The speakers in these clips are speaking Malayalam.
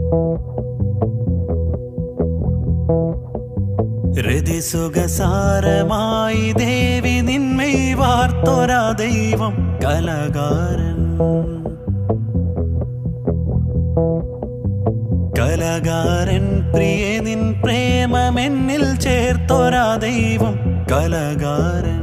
രതിസുഖസാരമായി ദേവി നിന്മൈ വാർത്തോരാ ദൈവം കലകാരൻ കലകാരൻ പ്രിയ നിൻ പ്രേമമെന്നിൽ ചേർത്തോരാ ദൈവം കലകാരൻ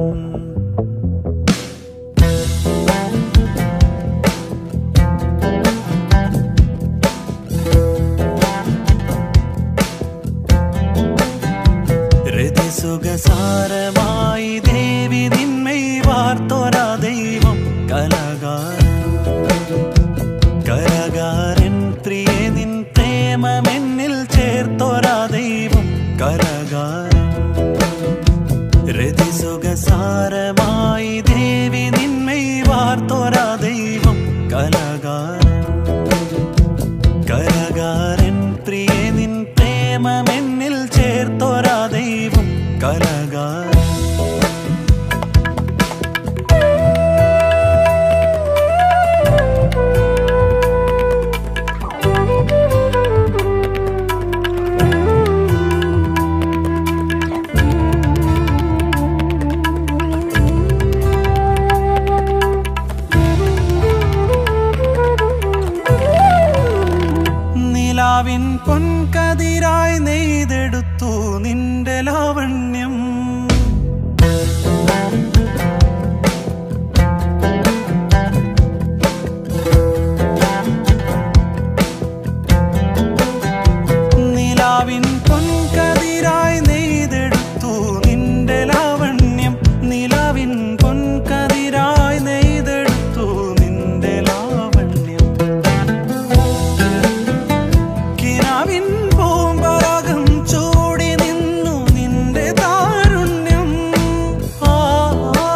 രതിസുഖസാരമായി ദേവി നിന്മൈ വാർത്തോരാ ദൈവം കലകാരൻ കലകാരൻ പ്രിയ നിൻ പ്രേമമെന്നിൽ ചേർത്തോരാ ദൈവം കലകാരൻ രതിസുഖസാരമായി ദേവി നിന്മൈ വാർത്തോരാ ദൈവം കലകാരൻ കലകാരൻ പ്രിയ നിൻ പ്രേമമെന്നിൽ ചേർത്തോരാ ദൈവം കലകാരൻ നിലാവിൻ പൊൻകതിരായി നെയ്തെടുത്തു നിന്റെ ലാവണ്യം നിലാവിൻ പൊൻകതിരായി നെയ്തെടുത്തു നിന്റെ ലാവണ്യം നിലാവിൻ പൊൻകതിരായി നെയ്തെടുത്തു നിന്റെ ലാവണ്യം കിനാവിൻ പൂമ്പരാഗം ചൂടി നിന്നു നിന്റെ താരുണ്യം ആ, ആ,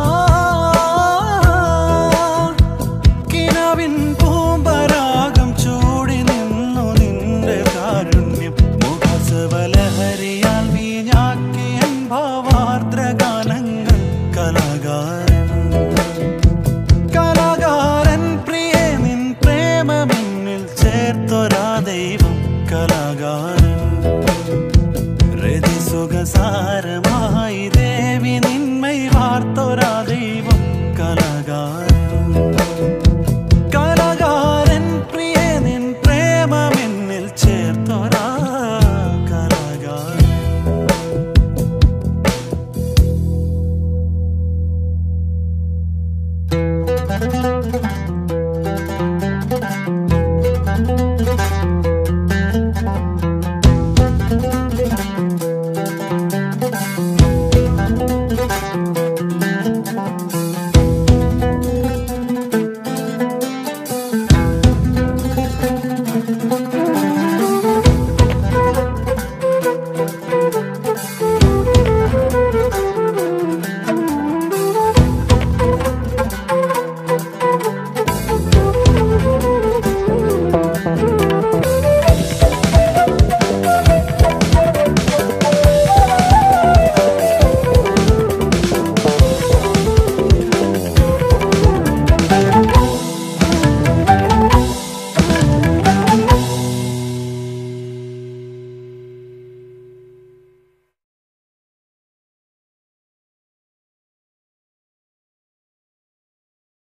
ആ. കിനാവിൻ പൂമ്പരാഗം ചൂടി നിന്നു നിന്റെ കാരുണ്യം മുഖസവലഹരിയാൽ വീഞ്ഞാക്കിയൻ ഭാവാർദ്രഗാനങ്ങൾ കലാകാരൻ കലാകാരൻ പ്രിയേ നിൻ പ്രേമമെന്നിൽ ചേർത്തൊരാ ദൈവം കലാകാരൻ രതിസുഖസാരം